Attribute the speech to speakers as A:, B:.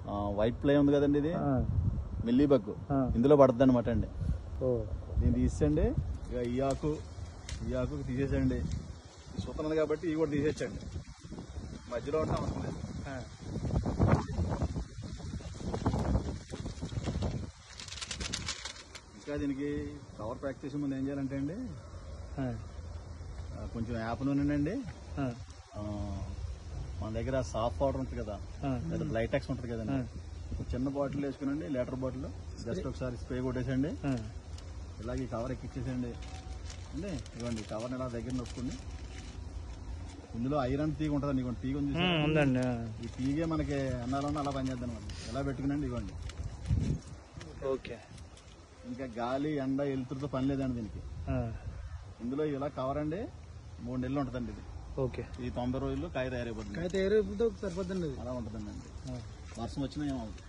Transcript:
A: White play ఉంది కదండి ఇది
B: ఆ,
A: మిల్లీ బగ్
B: ఆ.
A: ఇందులో పడుతుంది అనమాట అండి
B: ఓ
A: దీన్ని తీసేయండి ఇక ఈ ఆకు ఈ ఆకు తీసేసండి సుతనది కాబట్టి ఇవి కూడా తీసేసండి మధ్యలో ఉంటే అవసరం లేదు
B: ఆ,
A: ఇంకా దీనికి కవర్ ప్యాక్ చేసే ముందు ఏం చేయాలంటే అండి
B: ఆ,
A: ఆ, కొంచెం యాప్ నూనె అండి
B: ఆ,
A: ఆ, మన దగ్గర సాఫ్ పౌడర్ ఉంటుంది కదా
B: ఆ,
A: లేదా బ్లైటెక్స్ ఉంటుంది కదండి ఒక చిన్న బాటిల్ వేసుకునండి లీటర్ బాటిల్ జస్ట్ ఒకసారి స్ప్రే కొట్టేసండి
B: ఆ,
A: ఇలాగే ఈ కవర్ ఎక్కిచ్చేసండి అండి ఇవ్వండి కవర్ని ఇలా దగ్గర నొక్కండి ఇందులో ఐరన్ తీగ ఉంటుందండి ఇవ్వండి తీగ ఉంది
B: ఉమ్,
A: చూసారా?
B: ఉందండి ఆ,
A: ఈ తీగే మనకి ఎన్నాలో అలా పనిచేద్దాం అనమాట ఎలా పెట్టుకునండి ఇవ్వండి
B: ఓకే
A: ఇంకా గాలి ఎండ వెలుతురుతో పని లేదండి దీనికి
B: ఆ,
A: ఇందులో ఇలా కవర్ అండి మూడు నెలలు ఉంటుందండి ఇది
B: ఓకే
A: ఈ తొంభై రోజుల్లో కాయ తయారైపోతుంది
B: అయితే ఏ రేపు సరిపోతుంది
A: అలా ఉంటుందండి
B: ఆ,
A: వర్షం వచ్చినా ఏమవుతుంది